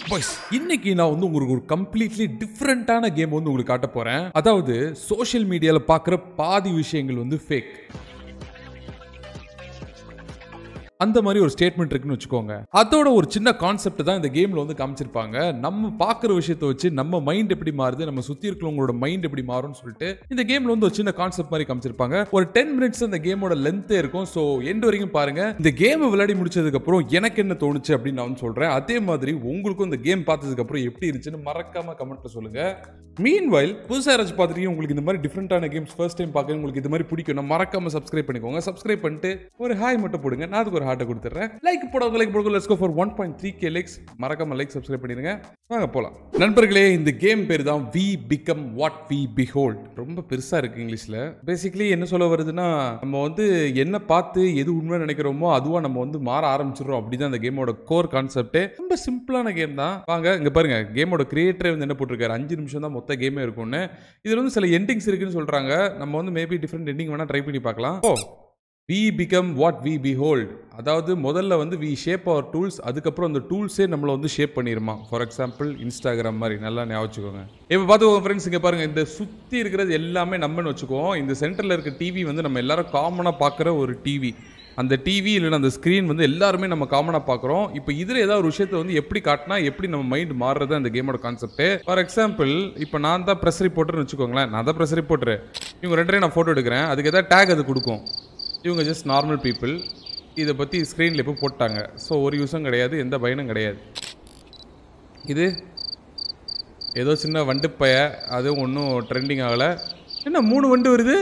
Boys இன்னைக்கு நான் வந்து உங்களுக்கு ஒரு கம்ப்ளீட்லி டிஃப்ரெண்ட்டான கேம் வந்து உங்களுக்கு காட்ட போறேன் அதாவது சோஷியல் மீடியால பார்க்குற பாதி விஷயங்கள் வந்து ஃபேக் அந்த மாதிரி ஒரு ஸ்டேட்மெண்ட் இருக்குன்னு வச்சுக்கோங்க அதோட ஒரு சின்ன கான்செப்ட் தான் இந்த கேம்ல வந்து காமிச்சிருப்பாங்க நம்ம பார்க்குற விஷயத்தை வச்சு நம்ம மைண்ட் எப்படி மாறுது நம்ம சுத்தி இருக்கிறவங்களோட மைண்ட் எப்படி மாறும்னு சொல்லிட்டு இந்த கேம்ல வந்து ஒரு சின்ன கான்செப்ட் மாதிரி காமிச்சிருப்பாங்க ஒரு டென் மினிட்ஸ் அந்த கேமோட லென்த்தே இருக்கும் ஸோ எண்ட் வரைக்கும் பாருங்க இந்த கேமை விளையாடி முடிச்சதுக்கு அப்புறம் எனக்கு என்ன தோணுச்சு அப்படின்னு நான் வந்து சொல்றேன் அதே மாதிரி உங்களுக்கும் இந்த கேம் பார்த்ததுக்கு அப்புறம் எப்படி இருந்துச்சுன்னு மறக்காம கமெண்ட்ல சொல்லுங்க மீன் வைல் புதுசாக யாராச்சும் பார்த்துட்டு உங்களுக்கு இந்த மாதிரி டிஃப்ரெண்டான கேம்ஸ் ஃபர்ஸ்ட் டைம் பார்க்க உங்களுக்கு இது மாதிரி பிடிக்கும் மறக்காம சப்ஸ்கிரைப் பண்ணிக்கோங்க சப்ஸ்கிரைப் பண்ணிட்டு ஒரு ஹாய் மட்டும் போடுங்க நான் அதுக்கு ஒரு ஹார்ட்டை கொடுத்துட்றேன் லைக் போடுங்க லைக் போடுங்க let's go for one point three K likes மறக்காம லைக் சப்ஸ்கிரைப் பண்ணிடுங்க வாங்க போலாம் நண்பர்களே இந்த கேம் பேர் தான் we become what we behold ரொம்ப பெருசா இருக்கு இங்கிலீஷ்ல பேசிக்கலி என்ன சொல்ல வருதுன்னா நம்ம வந்து என்ன பார்த்து எது உண்மை நினைக்கிறோமோ அதுவா நம்ம வந்து மாற ஆரம்பிச்சிடுறோம் அப்படிதான் அந்த கேமோட கோர் கான்செப்ட் ரொம்ப சிம்பிளான கேம் தான் வாங்க இங்க பாருங்க கேமோட கிரியேட்டரே வந்து என்ன போட்டிருக்காரு அஞ்சு நிமிஷம் தான் மொத்த கேமே இருக்கும்னு இதுல வந்து சில எண்டிங்ஸ் இருக்குன்னு சொல்றாங்க நம்ம வந்து மேபி டிஃப்ரெண்ட் எண்டிங் வேணா ட்ரை பண்ணி பார்க்கலாம் oh we become what we behold அதாவது முதல்ல வந்து வி ஷேப் அவர் டூல்ஸ் அதுக்கப்புறம் அந்த டூல்ஸே நம்மளை வந்து ஷேப் பண்ணிருமா ஃபார் எக்ஸாம்பிள் இன்ஸ்டாகிராம் மாதிரி நல்லா ஞாபகம் வச்சுக்கோங்க இப்போ பார்த்துக்கோங்க ஃப்ரெண்ட்ஸ் இங்கே பாருங்க இந்த சுற்றி இருக்கிறது எல்லாமே நம்மன்னு வச்சுக்குவோம் இந்த சென்டரில் இருக்க டிவி வந்து நம்ம எல்லாரும் காமனாக பார்க்குற ஒரு டிவி அந்த டிவி இல்லைன்னா அந்த ஸ்க்ரீன் வந்து எல்லாருமே நம்ம காமனாக பார்க்குறோம் இப்போ இதில் ஏதாவது ஒரு விஷயத்தை வந்து எப்படி காட்டினா எப்படி நம்ம மைண்ட் மாறுறது அந்த கேமோட கான்செப்ட் ஃபார் எக்ஸாம்பிள் இப்போ நான் தான் ப்ரெஸ் ரிப்போர்ட்டர்னு வச்சுக்கோங்களேன் நான் தான் ப்ரெஸ் ரிப்போர்ட்டர் இவங்க ரெண்டரையும் நான் ஃபோட்டோ எடுக்கிறேன் அதுக்கு ஏதாவது டேக் அது கொடுக்கும் இவங்க ஜஸ்ட் நார்மல் பீப்புள் இதை பற்றி ஸ்க்ரீனில் இப்போ போட்டாங்க ஸோ ஒரு யூஸும் கிடையாது எந்த பயனும் கிடையாது இது ஏதோ சின்ன வண்டு பய அதுவும் ஒன்றும் ட்ரெண்டிங் ஆகலை என்ன மூணு வண்டு வருது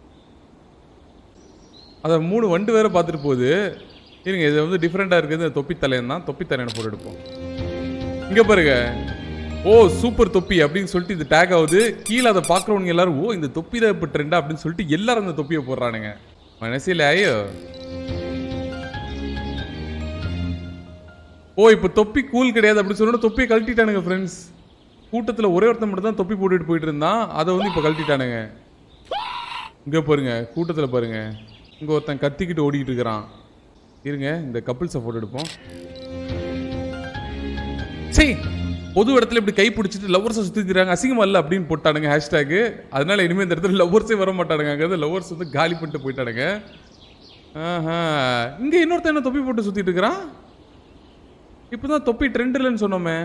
அதை மூணு வண்டு வேற பார்த்துட்டு போகுது இருங்க இது வந்து டிஃப்ரெண்ட்டாக இருக்குது இந்த தொப்பி தலையன் தான் தொப்பி தலையனை போட்டு எடுப்போம் இங்கே பாருங்க ஓ சூப்பர் தொப்பி அப்படின்னு சொல்லிட்டு இது டேக் ஆகுது கீழே அதை பார்க்குறவங்க எல்லாரும் ஓ இந்த தொப்பி தான் இப்போ ட்ரெண்டா அப்படின்னு சொல்லிட்டு எல்லாரும் அந்த தொப்பியை போடுறானுங்க மனசில் ஐயோ ஓ இப்போ தொப்பி கூல் கிடையாது அப்படின்னு சொன்னா தொப்பியை கழட்டிட்டானுங்க ஃப்ரெண்ட்ஸ் கூட்டத்தில் ஒரே ஒருத்தன் மட்டும் தான் தொப்பி போட்டுட்டு போயிட்டு இருந்தான் அதை வந்து இப்போ கழட்டிட்டானுங்க இங்கே பாருங்க கூட்டத்தில் பாருங்க இங்கே ஒருத்தன் கத்திக்கிட்டு ஓடிக்கிட்டு இருக்கிறான் இருங்க இந்த கப்பிள்ஸை ஃபோட்டோ எடுப்போம் சரி பொது இடத்துல இப்படி கை பிடிச்சிட்டு லவ்வர்ஸை சுற்றிக்கிறாங்க அசிங்கமா இல்லை அப்படின்னு போட்டானுங்க ஹேஷ்டேக் அதனால இனிமேல் இந்த இடத்துல லவ்வர்ஸே வர மாட்டானுங்க அங்கே லவ்வர்ஸ் வந்து காலி பண்ணிட்டு போயிட்டானுங்க ஆஹா இங்கே இன்னொருத்தன் என்ன தொப்பி போட்டு சுற்றிட்டு இருக்கிறான் இப்போ தான் தொப்பி ட்ரெண்ட் இல்லைன்னு சொன்னோமே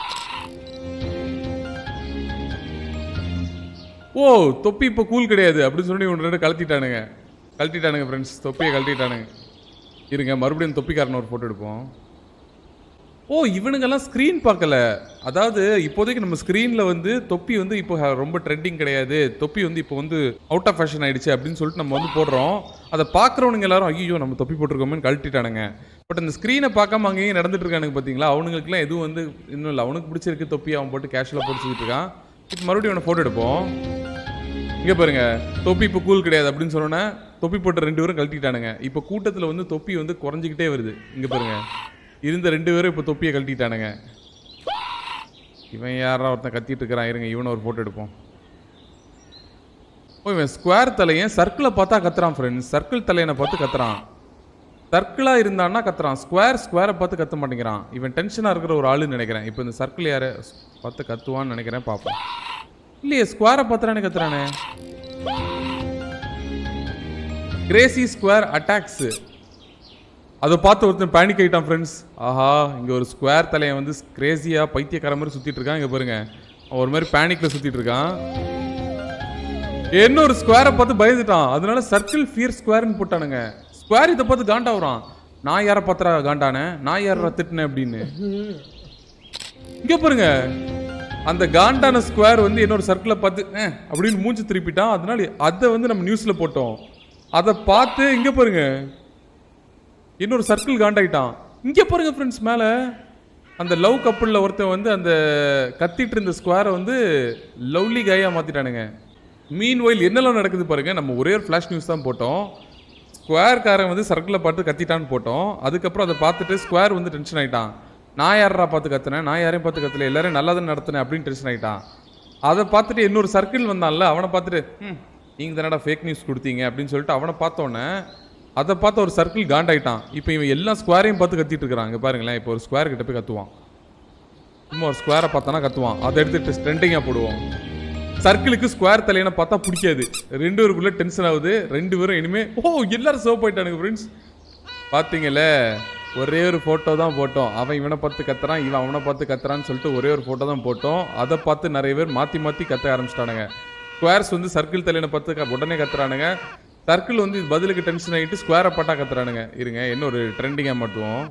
ஓ தொப்பி இப்போ கூல் கிடையாது அப்படின்னு சொல்லி ஒன்று ரெண்டு கழட்டிட்டானுங்க கழட்டிட்டானுங்க ஃப்ரெண்ட்ஸ் தொப்பியை கழட்டிட்டானுங்க இருங்க மறுபடியும் தொப்பிக்காரன் ஒரு ஃபோட்டோ எடுப்போம் ஓ இவனுங்கெல்லாம் ஸ்க்ரீன் பார்க்கல அதாவது இப்போதைக்கு நம்ம ஸ்க்ரீனில் வந்து தொப்பி வந்து இப்போ ஹ- ரொம்ப ட்ரெண்டிங் கிடையாது தொப்பி வந்து இப்போ வந்து அவுட் ஆஃப் ஃபேஷன் ஆயிடுச்சு அப்படின்னு சொல்லிட்டு நம்ம வந்து போடுறோம் அதை பார்க்குறவனுங்க எல்லாரும் ஐயோ நம்ம தொப்பி போட்டிருக்கோமேன்னு கழட்டிட்டானுங்க பட் அந்த ஸ்க்ரீனை பார்க்காம அங்கேயும் நடந்துட்டு இருக்கானுங்க பார்த்தீங்களா அவனுங்களுக்குலாம் எதுவும் வந்து இன்னும் இல்லை அவனுக்கு பிடிச்சிருக்கு தொப்பி அவன் போட்டு கேஷுவலாக போட்டு சுத்திட்டு இருக்கான் இப்போ மறுபடியும் அவனை ஃபோட்டோ எடுப்போம் இங்க பாருங்க தொப்பி இப்போ கூல் கிடையாது அப்படின்னு சொன்னோன்னே தொப்பி போட்ட ரெண்டு பேரும் கழட்டிட்டானுங்க இப்போ கூட்டத்தில் வந்து தொப்பி வந்து குறைஞ்சிக்கிட்டே வருது இங்க பாருங்க இருந்த ரெண்டு பேரும் இப்போ தொப்பியை கழட்டிட்டானுங்க இவன் யாரா ஒருத்தன் கத்திட்டு இருக்கிறான் இருங்க இவனை ஒரு ஃபோட்டோ எடுப்போம் ஓ இவன் ஸ்கொயர் தலையன் சர்க்கிளை பார்த்தா கத்துறான் ஃப்ரெண்ட்ஸ் சர்க்கிள் தலையனை பார்த்து கத்துறான் சர்க்கிளாக இருந்தான்னா கத்துறான் ஸ்கொயர் ஸ்கொயரை பார்த்து கத்த மாட்டேங்கிறான் இவன் டென்ஷனாக இருக்கிற ஒரு ஆளுன்னு நினைக்கிறேன் இப்போ இந்த சர்க்கிள் யாரை பார்த்து கத்துவான்னு நினைக்கிறேன் பார்ப்போம் இல்லையே ஸ்கொயரை பார்த்துறானே கத்துறானே கிரேசி ஸ்கொயர் அட்டாக்ஸ் அதை பார்த்து ஒருத்தன் பேனிக் ஆகிட்டான் ஃப்ரெண்ட்ஸ் ஆஹா இங்கே ஒரு ஸ்கொயர் தலையை வந்து கிரேசியாக பைத்தியக்கார மாதிரி சுற்றிட்டு இருக்கான் இங்கே பாருங்க அவன் ஒரு மாதிரி பேனிக்கில் சுற்றிட்டு இருக்கான் என்ன ஒரு ஸ்கொயரை பார்த்து பயந்துட்டான் அதனால சர்க்கிள் ஃபியர் ஸ்கொயர்னு போட்டானுங்க ஸ்கொயர் இதை பார்த்து காண்டாவுறான் நான் யாரை பார்த்துறா காண்டானே நான் யாரை திட்டினேன் அப்படின்னு இங்க பாருங்க அந்த காண்டான ஸ்கொயர் வந்து இன்னொரு சர்க்கிளை பார்த்து "அஹ்" அப்படின்னு மூஞ்சி திருப்பிட்டான் அதனால அதை வந்து நம்ம நியூஸ்ல போட்டோம் அதை பார்த்து இங்க பாருங்க இன்னொரு சர்க்கிள் காண்டாயிட்டான் இங்க பாருங்க ஃப்ரெண்ட்ஸ் மேல அந்த லவ் கப்புள்ல ஒருத்தன் வந்து அந்த கத்திட்டு இருந்த ஸ்கொயரை வந்து லவ்லி கையா மாத்திட்டானுங்க மீன் ஒயில் என்னெல்லாம் நடக்குது பாருங்க நம்ம ஒரே ஒரு ஃபிளாஷ் நியூஸ் தான் போட்டோம் ஸ்கொயர்காரன் வந்து சர்க்கிளை பார்த்து கத்திட்டான்னு போட்டோம் அதுக்கப்புறம் அதை பார்த்துட்டு ஸ்கொயர் வந்து டென்ஷன் ஆயிட்டான் நான் யாரா பார்த்து கத்துனேன் நான் யாரையும் பார்த்து கத்தல எல்லாரும் நல்லா தான் நடத்தினேன் அப்படின்னு டென்ஷன் ஆயிட்டான் அதை பார்த்துட்டு இன்னொரு சர்க்கிள் வந்தான்ல அவனை பார்த்துட்டு ம் நீங்கள் தானடா ஃபேக் நியூஸ் கொடுத்தீங்க அப்படின்னு சொல்லிட்டு அவனை பார்த்தோன்னே அதை பார்த்து ஒரு சர்க்கிள் காண்டாயிட்டான் இப்போ இவன் எல்லா ஸ்கொயரையும் பார்த்து கத்திட்டு இருக்கிறான் இங்க பாருங்களேன் இப்போ ஒரு ஸ்கொயர் கிட்ட போய் கத்துவான் சும்மா ஒரு ஸ்கொயரை பார்த்தானா கத்துவான் அதை எடுத்து ட்ரெண்டிங்காக போடுவோம் சர்க்கிளுக்கு ஸ்கொயர் தலையனை பார்த்தா பிடிக்காது ரெண்டு பேருக்குள்ள டென்ஷன் ஆகுது ரெண்டு பேரும் இனிமே ஓ எல்லாரும் சோப் போயிட்டானுங்க ஃப்ரெண்ட்ஸ் பார்த்தீங்கல்ல ஒரே ஒரு ஃபோட்டோ தான் போட்டோம் அவன் இவனை பார்த்து கத்துறான் இவன் அவனை பார்த்து கத்துறான்னு சொல்லிட்டு ஒரே ஒரு ஃபோட்டோ தான் போட்டோம் அதை பார்த்து நிறைய பேர் மாற்றி மாற்றி கத்த ஆரம்பிச்சிட்டானுங்க ஸ்கொயர்ஸ் வந்து சர்க்கிள் தலையனை பார்த்து க- உடனே கத்துறானுங்க சர்க்கிள் வந்து பதிலுக்கு டென்ஷன் ஆகிட்டு ஸ்கொயரை பாட்டா கத்துறானுங்க இருங்க என்ன ஒரு ட்ரெண்டிங்காக மாட்டுவோம்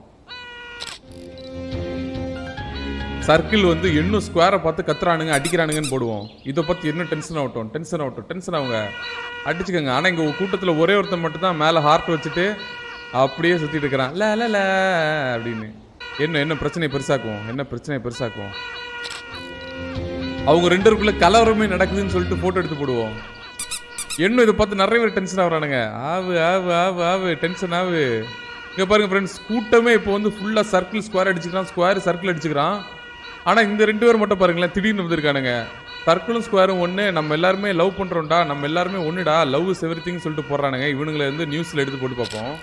சர்க்கிள் வந்து இன்னும் ஸ்கொயரை பார்த்து கத்துறானுங்க அடிக்கிறானுங்கன்னு போடுவோம் இதை பற்றி இன்னும் டென்ஷன் ஆகட்டும் டென்ஷன் ஆகட்டும் டென்ஷன் ஆகுங்க அடிச்சுக்கோங்க ஆனால் இங்கே கூட்டத்தில் ஒரே ஒருத்தன் மட்டும் தான் மேலே ஹார்ட் வச்சுட்டு அப்படியே சுற்றிட்டு இருக்கிறான் ல ல ல அப்படின்னு என்ன என்ன பிரச்சனை பெருசாக்குவோம் என்ன பிரச்சனை பெருசாக்குவோம் அவங்க ரெண்டு பேருக்குள்ள கலவரமே நடக்குதுன்னு சொல்லிட்டு ஃபோட்டோ எடுத்து போடுவோம் என்ன இதை பார்த்து நிறைய பேர் டென்ஷன் ஆகுறானுங்க ஆவு ஆவு ஆவு ஆவு டென்ஷன் ஆவு இங்க பாருங்க ஃப்ரெண்ட்ஸ் கூட்டமே இப்போ வந்து ஃபுல்லா சர்க்கிள் ஸ்கொயர் அடிச்சுக்கிறான் ஸ்கொயர் சர்க்கிள் அடிச்சுக்கிறான் ஆனா இந்த ரெண்டு பேர் மட்டும் பாருங்களேன் திடீர்னு வந்திருக்கானுங்க சர்க்கிளும் ஸ்கொயரும் ஒன்று நம்ம எல்லாருமே லவ் பண்றோம்டா நம்ம எல்லாருமே ஒண்ணுடா லவ் இஸ் எவ்ரி சொல்லிட்டு போடுறானுங்க இவனுங்களை வந்து நியூஸ்ல எடுத்து போட்டு பார்ப்போம்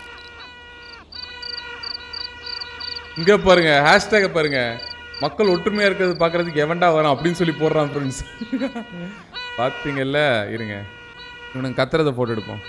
இங்க பாருங்க ஹேஷ்டேக பாருங்க மக்கள் ஒற்றுமையா இருக்கிறது பார்க்கறதுக்கு எவன்டா வரான் அப்படின்னு சொல்லி போடுறான் ஃப்ரெண்ட்ஸ் பாத்தீங்கல்ல இருங்க இவனுங்க கத்துறத போட்டோ எடுப்போம்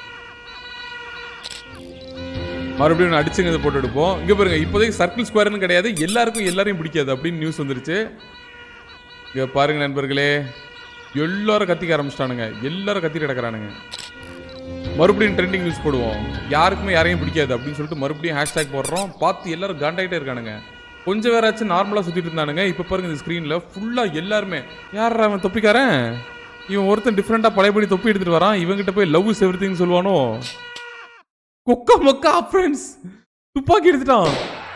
மறுபடியும் அடிச்சுங்க இதை போட்டு எடுப்போம் இங்க பாருங்க இப்போதைக்கு சர்க்கிள் ஸ்கொயர்னு கிடையாது எல்லாருக்கும் எல்லாரையும் பிடிக்காது அப்படின்னு நியூஸ் வந்துருச்சு இங்க பாருங்க நண்பர்களே எல்லாரும் கத்திக்க ஆரம்பிச்சிட்டானுங்க எல்லாரும் கத்திட்டு கிடக்குறானுங்க மறுபடியும் ட்ரெண்டிங் நியூஸ் போடுவோம் யாருக்குமே யாரையும் பிடிக்காது அப்படின்னு சொல்லிட்டு மறுபடியும் ஹேஷ்டேக் போடுறோம் பார்த்து எல்லாரும் காண்டாயிட்டே இருக்கானுங்க கொஞ்சம் வேறாச்சும் நார்மலாக சுற்றிட்டு இருந்தானுங்க இப்போ பாருங்க இந்த ஸ்க்ரீனில் ஃபுல்லாக எல்லாருமே யார் அவன் தொப்பிக்காரன் இவன் ஒருத்தன் டிஃப்ரெண்ட்டாக பழையபடி தொப்பி எடுத்துட்டு வரான் இவங்கிட்ட போய் லவ் இஸ் எவ்ரி சொல்லுவானோ கொக்கா மக்கா ஃப்ரெண்ட்ஸ் துப்பாக்கி எடுத்துட்டான்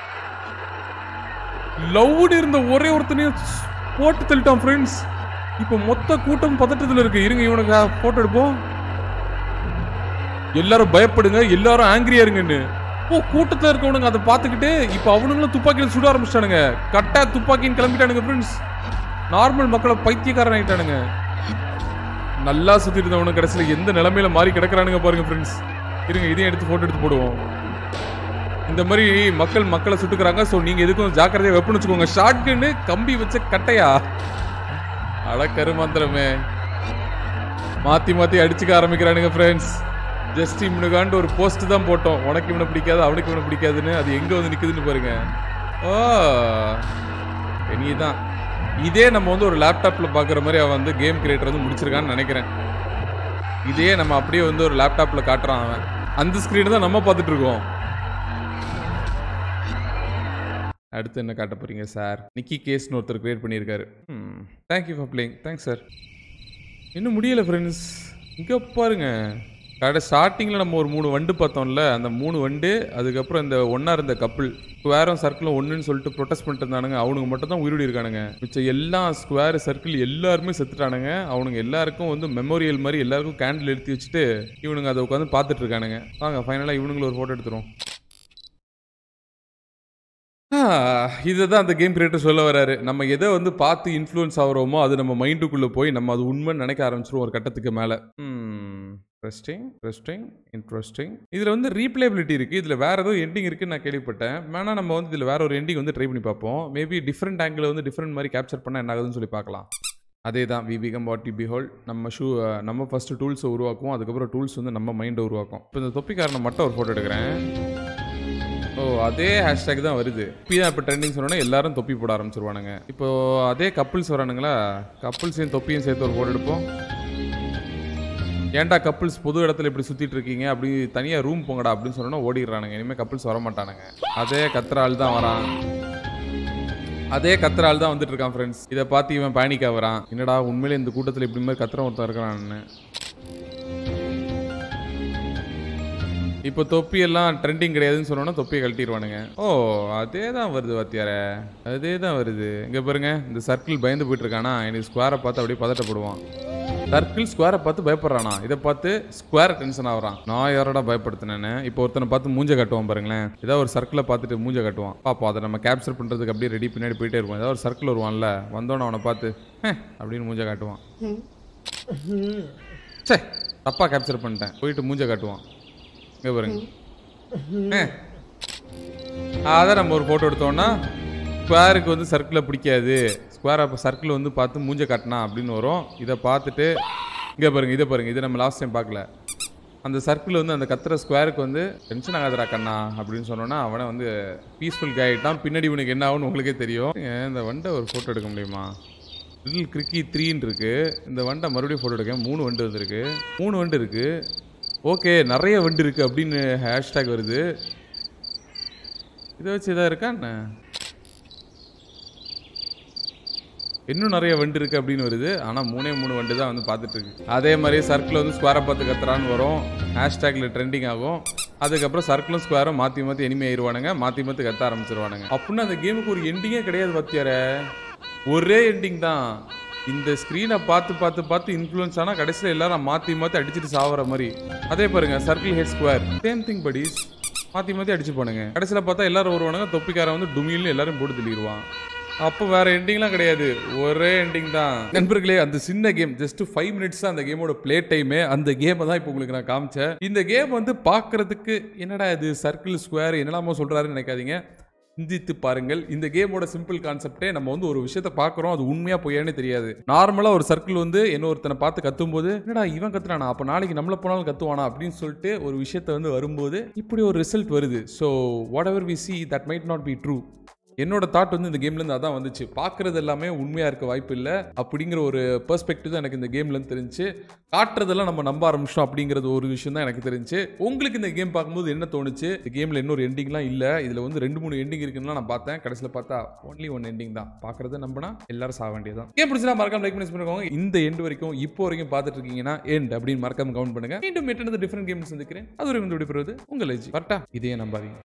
லவ்னு இருந்த ஒரே ஒருத்தனையும் போட்டு தள்ளிட்டான் ஃப்ரெண்ட்ஸ் இப்போ மொத்த கூட்டம் பதட்டத்தில் இருக்கு இருங்க இவனுக்கு போட்டோ எடுப்போம் எல்லாரும் பயப்படுங்க எல்லாரும் ஆங்கிரியா இருங்கன்னு ஓ கூட்டத்துல இருக்கவனுங்க அதை பார்த்துக்கிட்டு இப்போ அவனுங்களும் துப்பாக்கியில சுட ஆரம்பிச்சிட்டானுங்க கட்டா துப்பாக்கின்னு கிளம்பிட்டானுங்க ஃப்ரெண்ட்ஸ் நார்மல் மக்களை பைத்தியக்காரன் ஆயிட்டானுங்க நல்லா சுத்திட்டு இருந்தவனுக்கு கடைசியில் எந்த நிலைமையில மாறி கிடக்குறானுங்க பாருங்க ஃப்ரெண்ட்ஸ் இருங்க இதையும் எடுத்து போட்டோ எடுத்து போடுவோம் இந்த மாதிரி மக்கள் மக்களை சுட்டுக்கிறாங்க ஸோ நீங்க எதுக்கும் ஜாக்கிரதையா வெப்பன் வச்சுக்கோங்க ஷார்ட் கன்னு கம்பி வச்ச கட்டையா அட கருமாந்திரமே மாத்தி மாத்தி அடிச்சுக்க ஆரம்பிக்கிறானுங்க ஃப்ரெண்ட்ஸ் ஜஸ்ட் இவனுக்காண்டு ஒரு போஸ்ட் தான் போட்டோம் உனக்கு இவனை பிடிக்காது அவனுக்கு இவனை பிடிக்காதுன்னு அது எங்க வந்து நிக்குதுன்னு பாருங்க ஓ நீ தான் இதே நம்ம வந்து ஒரு லேப்டாப்ல பாக்குற மாதிரி அவன் வந்து கேம் கிரியேட்டர் வந்து முடிச்சிருக்கான்னு நினைக்கிறேன் இதே நம்ம அப்படியே வந்து ஒரு லேப்டாப்ல காட்டுறான் அவன் அந்த ஸ்கிரீன் தான் நம்ம பார்த்துட்டு இருக்கோம் அடுத்து என்ன காட்ட போறீங்க சார் நிக்கி கேஸ்னு ஒருத்தர் கிரியேட் பண்ணியிருக்காரு thank you for playing thanks sir இன்னும் முடியல ஃப்ரெண்ட்ஸ் இங்கே பாருங்க கடை ஸ்டார்டிங்கில் நம்ம ஒரு மூணு வண்டு பார்த்தோம்ல அந்த மூணு வண்டு அதுக்கப்புறம் இந்த ஒன்றா இருந்த கப்பிள் ஸ்கொயரும் சர்க்கிளும் ஒன்றுன்னு சொல்லிட்டு ப்ரொடெஸ்ட் பண்ணிட்டு இருந்தானுங்க அவனுங்க மட்டும் தான் உயிரோடி இருக்கானுங்க மிச்சம் எல்லா ஸ்கொயர் சர்க்கிள் எல்லாருமே செத்துட்டானுங்க அவனுங்க எல்லாருக்கும் வந்து மெமோரியல் மாதிரி எல்லாருக்கும் கேண்டில் எடுத்து வச்சுட்டு இவனுங்க அதை உட்காந்து பார்த்துட்டு இருக்கானுங்க வாங்க ஃபைனலாக இவனுங்களும் ஒரு ஃபோட்டோ எடுத்துரும் இதை தான் அந்த கேம் கிரியேட்டர் சொல்ல வராரு நம்ம எதை வந்து பார்த்து இன்ஃப்ளூயன்ஸ் ஆகிறோமோ அது நம்ம மைண்டுக்குள்ளே போய் நம்ம அது உண்மைன்னு நினைக்க ஆரம்பிச்சிருவோம் ஒரு கட்டத்துக்கு மேலே இன்ட்ரெஸ்டிங் இன்ட்ரெஸ்டிங் இன்ட்ரெஸ்டிங் இதில் வந்து ரீப்ளேபிலிட்டி இருக்குது இதில் வேறு ஏதோ எண்டிங் இருக்குன்னு நான் கேள்விப்பட்டேன் வேணா நம்ம வந்து இதில் வேற ஒரு எண்டிங் வந்து ட்ரை பண்ணி பார்ப்போம் மேபி டிஃப்ரெண்ட் ஆங்கிள் வந்து டிஃப்ரெண்ட் மாதிரி கேப்சர் பண்ணால் என்ன ஆகுதுன்னு சொல்லி பார்க்கலாம் அதே தான் we become what you behold நம்ம ஷூ நம்ம ஃபஸ்ட்டு டூல்ஸை உருவாக்குவோம் அதுக்கப்புறம் டூல்ஸ் வந்து நம்ம மைண்டை உருவாக்கும் இப்போ இந்த தொப்பிக்காரனை மட்டும் ஒரு ஃபோட்டோ எடுக்கிறேன் ஓ அதே ஹேஷ்டேக் தான் வருது இப்போ தான் இப்போ ட்ரெண்டிங் சொன்னோன்னா எல்லாரும் தொப்பி போட ஆரம்பிச்சிருவானுங்க இப்போ அதே கப்புள்ஸ் வரானுங்களா கப்புள்ஸையும் தொப்பியும் சேர்த்து ஒரு போட்டோ எடுப்போம் ஏன்டா கப்புள்ஸ் பொது இடத்துல இப்படி சுத்திட்டு இருக்கீங்க அப்படி தனியா ரூம் போங்கடா அப்படின்னு சொன்னா ஓடிடுறானுங்க இனிமே கப்புள்ஸ் வர மாட்டானுங்க அதே கத்துற ஆள் தான் வரான் அதே கத்துற ஆள் தான் வந்துட்டு இருக்கான் ஃப்ரெண்ட்ஸ் இதை பார்த்து இவன் பேனிக்கா வரான் என்னடா உண்மையிலே இந்த கூட்டத்தில் இப்படி மாதிரி கத்துற ஒருத்தன் இருக்கிறான்னு இப்போ தொப்பி எல்லாம் ட்ரெண்டிங் கிடையாதுன்னு சொன்னோன்னா தொப்பியை கழட்டிடுவானுங்க ஓ அதே தான் வருது வாத்தியாரே அதே தான் வருது இங்கே பாருங்க இந்த சர்க்கிள் பயந்து போயிட்டு இருக்கானா எனக்கு ஸ்கொயரை பார்த்து அப்படியே பதட்டப்படுவான் சர்க்கிள் ஸ்கொயரை பார்த்து பயப்படுறானா இதை பார்த்து ஸ்கொயர் டென்ஷன் ஆகுறான் நான் யாரோட பயப்படுத்தினேன்னு இப்போ ஒருத்தனை பார்த்து மூஞ்ச காட்டுவான் பாருங்களேன் ஏதாவது ஒரு சர்க்கிளை பார்த்துட்டு மூஞ்ச காட்டுவான் பாப்போம் அதை நம்ம கேப்சர் பண்ணுறதுக்கு அப்படியே ரெடி பின்னாடி போயிட்டே இருப்போம் ஏதாவது ஒரு சர்க்கிள் வருவான்ல வந்தோன்னே அவனை பார்த்து "ஹே" அப்படின்னு மூஞ்ச காட்டுவான் சே தப்பாக கேப்சர் பண்ணிட்டேன் போயிட்டு மூஞ்ச காட்டுவான் இங்கே பாருங்க அஹ். அதை நம்ம ஒரு ஃபோட்டோ எடுத்தோம்னா ஸ்கொயருக்கு வந்து சர்க்கிளை பிடிக்காது ஸ்கொயர் அப்போ சர்க்கிள் வந்து பார்த்து மூஞ்ச கட்டினா அப்படின்னு வரும் இதை பார்த்துட்டு இங்கே பாருங்க இதை பாருங்க இதை நம்ம லாஸ்ட் டைம் பார்க்கல அந்த சர்க்கிள் வந்து அந்த கத்துற ஸ்கொயருக்கு வந்து டென்ஷன் ஆகாதடா கண்ணா அப்படின்னு சொன்னோன்னா அவனை வந்து பீஸ்ஃபுல் ஆகிட்டான் பின்னாடி உனக்கு என்ன ஆகும்னு உங்களுக்கே தெரியும் ஏன் இந்த வண்டை ஒரு ஃபோட்டோ எடுக்க முடியுமா லிட்டில் கிரிக்கி த்ரீன்னு இருக்கு இந்த வண்டை மறுபடியும் ஃபோட்டோ எடுக்க மூணு வண்டு வந்திருக்கு மூணு வண்டு இருக்கு ஓகே நிறைய வண்டு இருக்கு அப்படின்னு ஹேஷ்டேக் வருது இதை வச்சு இதாக இருக்கா என்ன இன்னும் நிறைய வண்டு இருக்கு அப்படின்னு வருது ஆனால் மூணே மூணு வண்டு தான் வந்து பார்த்துட்டு இருக்கு அதே மாதிரி சர்க்கிள் வந்து ஸ்கொயரை பார்த்து கத்துறான்னு வரும் ஹேஷ்டேக்ல ட்ரெண்டிங் ஆகும் அதுக்கப்புறம் சர்க்கிளும் ஸ்கொயரும் மாற்றி மாற்றி எனிமே ஆயிடுவானுங்க மாற்றி மாற்றி கத்த ஆரம்பிச்சிருவானுங்க அப்படின்னா அந்த கேமுக்கு ஒரு எண்டிங்கே கிடையாது பத்தியார ஒரே எண்டிங் தான் இந்த ஸ்க்ரீனை பார்த்து பார்த்து பார்த்து இன்ஃப்ளூயன்ஸ் ஆனால் கடைசியில் எல்லாரும் மாற்றி மாற்றி அடிச்சுட்டு சாவற மாதிரி அதே பாருங்க circle head square same thing படிஸ் மாற்றி மாற்றி அடிச்சு போனுங்க கடைசியில் பார்த்தா எல்லாரும் வருவானுங்க தொப்பிக்காரன் வந்து டுமில்னு எல்லாரும் போட்டு தள்ளிடுவான் அப்போ வேற எண்டிங்லாம் கிடையாது ஒரே எண்டிங் தான் நண்பர்களே அந்த சின்ன கேம் ஜஸ்ட் ஃபைவ் மினிட்ஸ் தான் அந்த கேமோட ப்ளே டைமே அந்த கேமை தான் இப்போ உங்களுக்கு நான் காமிச்சேன் இந்த கேம் வந்து பார்க்கறதுக்கு என்னடா இது சர்க்கிள் ஸ்கொயர் என்னெல்லாமோ சொல்றாருன்னு நினைக்காதீங்க சிந்தித்து பாருங்கள் இந்த கேமோட சிம்பிள் கான்செப்டே நம்ம வந்து ஒரு விஷயத்த பார்க்குறோம் அது உண்மையா பொய்யானே தெரியாது நார்மலாக ஒரு சர்க்கிள் வந்து என்ன ஒருத்தனை பார்த்து கத்தும்போது என்னடா இவன் கத்துறானா அப்போ நாளைக்கு நம்மள போனாலும் கத்துவானா அப்படின்னு சொல்லிட்டு ஒரு விஷயத்த வந்து வரும்போது இப்படி ஒரு ரிசல்ட் வருது so whatever we see that might not be true என்னோட தாட் வந்து இந்த கேம்லேருந்து அதான் வந்துச்சு பார்க்குறது எல்லாமே உண்மையாக இருக்க வாய்ப்பு இல்லை அப்படிங்கிற ஒரு பெர்ஸ்பெக்டிவ் தான் எனக்கு இந்த கேம்லேருந்து தெரிஞ்சு காட்டுறதெல்லாம் நம்ம நம்ப ஆரம்பிச்சோம் அப்படிங்கிறது ஒரு விஷயம் தான் எனக்கு தெரிஞ்சு உங்களுக்கு இந்த கேம் பார்க்கும்போது என்ன தோணுச்சு இந்த கேமில் இன்னொரு எண்டிங்லாம் இல்லை இதில் வந்து ரெண்டு மூணு எண்டிங் இருக்குன்னு நான் பார்த்தேன் கடைசியில் பார்த்தா ஒன்லி ஒன் எண்டிங் தான் பார்க்குறத நம்பினா எல்லாரும் சாக வேண்டியதான் கேம் பிடிச்சா மறக்காம லைக் பண்ணி பண்ணிக்கோங்க இந்த எண்டு வரைக்கும் இப்போ வரைக்கும் பார்த்துட்டு இருக்கீங்கன்னா எண்ட் அப்படின்னு மறக்காம கவுண்ட் பண்ணுங்க மீண்டும் எட்டு டிஃப்ரெண்ட் கேம் சந்திக்கிறேன் அது ஒரு விடைபெறுவது உங்கள் லேஜி கரெக்டா இதையே நம்பாதீங்க